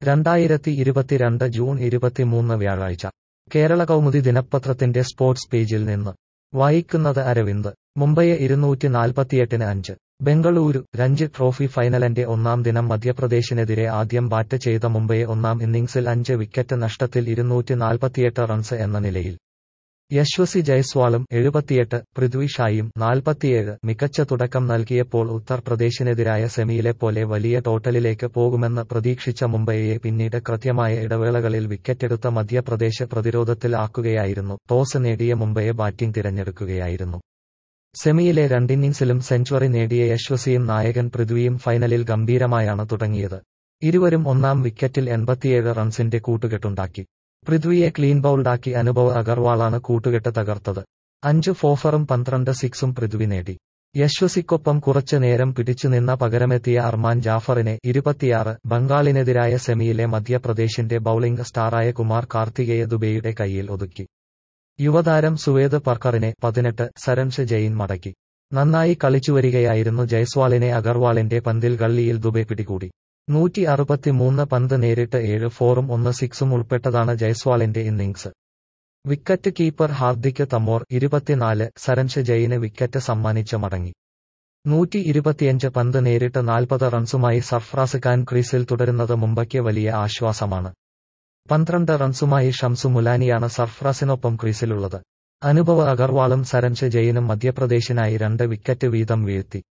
രണ്ടായിരത്തി ഇരുപത്തിരണ്ട് ജൂൺ ഇരുപത്തിമൂന്ന് വ്യാഴാഴ്ച കേരള കൗമുദി ദിനപത്രത്തിന്റെ സ്പോർട്സ് പേജിൽ നിന്ന് വായിക്കുന്നത് അരവിന്ദ് മുംബൈയെ ഇരുന്നൂറ്റി നാൽപ്പത്തിയെട്ടിന് അഞ്ച് ബംഗളൂരു രഞ്ജി ട്രോഫി ഫൈനലിന്റെ ഒന്നാം ദിനം മധ്യപ്രദേശിനെതിരെ ആദ്യം ബാറ്റ് ചെയ്ത മുംബൈയെ ഒന്നാം ഇന്നിംഗ്സിൽ അഞ്ച് വിക്കറ്റ് നഷ്ടത്തിൽ ഇരുന്നൂറ്റി നാൽപ്പത്തിയെട്ട് റൺസ് എന്ന നിലയിൽ യശ്വസി ജയ്സ്വാളും എഴുപത്തിയെട്ട് പൃഥ്വി ഷായും നാൽപ്പത്തിയേഴ് മികച്ച തുടക്കം നൽകിയപ്പോൾ ഉത്തർപ്രദേശിനെതിരായ സെമിയിലെ പോലെ വലിയ ടോട്ടലിലേക്ക് പോകുമെന്ന് പ്രതീക്ഷിച്ച മുംബൈയെ പിന്നീട് കൃത്യമായ ഇടവേളകളിൽ വിക്കറ്റെടുത്ത മധ്യപ്രദേശ് പ്രതിരോധത്തിൽ ആക്കുകയായിരുന്നു ടോസ് നേടിയ മുംബൈയെ ബാറ്റിംഗ് തിരഞ്ഞെടുക്കുകയായിരുന്നു സെമിയിലെ രണ്ടിന്നിംഗ്സിലും സെഞ്ചുറി നേടിയ യശ്വസിയും നായകൻ പൃഥ്വിയും ഫൈനലിൽ ഗംഭീരമായാണ് തുടങ്ങിയത് ഇരുവരും ഒന്നാം വിക്കറ്റിൽ എൺപത്തിയേഴ് റൺസിന്റെ കൂട്ടുകെട്ടുണ്ടാക്കി പൃഥ്വിയെ ക്ലീൻ ബൌൾഡാക്കി അനുഭവ് അഗർവാളാണ് കൂട്ടുകെട്ട് തകർത്തത് അഞ്ച് ഫോഫറും പന്ത്രണ്ട് സിക്സും പൃഥ്വി നേടി യശ്വസിക്കൊപ്പം കുറച്ചു നേരം പിടിച്ചുനിന്ന പകരമെത്തിയ അർമാൻ ജാഫറിനെ ഇരുപത്തിയാറ് ബംഗാളിനെതിരായ സെമിയിലെ മധ്യപ്രദേശിന്റെ ബൌളിംഗ് സ്റ്റാറായ കുമാർ കാർത്തികേയ ദുബെയുടെ കൈയിൽ ഒതുക്കി യുവതാരം സുവേദ് പർക്കറിനെ പതിനെട്ട് സരംഷ് ജെയിൻ മടക്കി നന്നായി കളിച്ചുവരികയായിരുന്നു ജയ്സ്വാളിനെ അഗർവാളിന്റെ പന്തിൽ ഗള്ളിയിൽ ദുബെ പിടികൂടി നൂറ്റി അറുപത്തിമൂന്ന് പന്ത് നേരിട്ട് ഏഴ് ഫോറും ഒന്ന് സിക്സും ഉൾപ്പെട്ടതാണ് ജയ്സ്വാളിന്റെ innings wicket keeper Hardik Tamore ഇരുപത്തിനാല് സരംഷ് ജെയിന് വിക്കറ്റ് സമ്മാനിച്ച് മടങ്ങി നൂറ്റി ഇരുപത്തിയഞ്ച് പന്ത് നേരിട്ട് നാൽപ്പത് റൺസുമായി സർഫ്രാസ് ഖാൻ ക്രീസിൽ തുടരുന്നത് മുംബൈക്ക് വലിയ ആശ്വാസമാണ് പന്ത്രണ്ട് റൺസുമായി ഷംസു മുലാനിയാണ് സർഫ്രാസിനൊപ്പം ക്രീസിലുള്ളത് അനുഭവ് അഗർവാളും സരംഷ് ജെയിനും മധ്യപ്രദേശിനായി രണ്ട് വിക്കറ്റ് വീതം വീഴ്ത്തി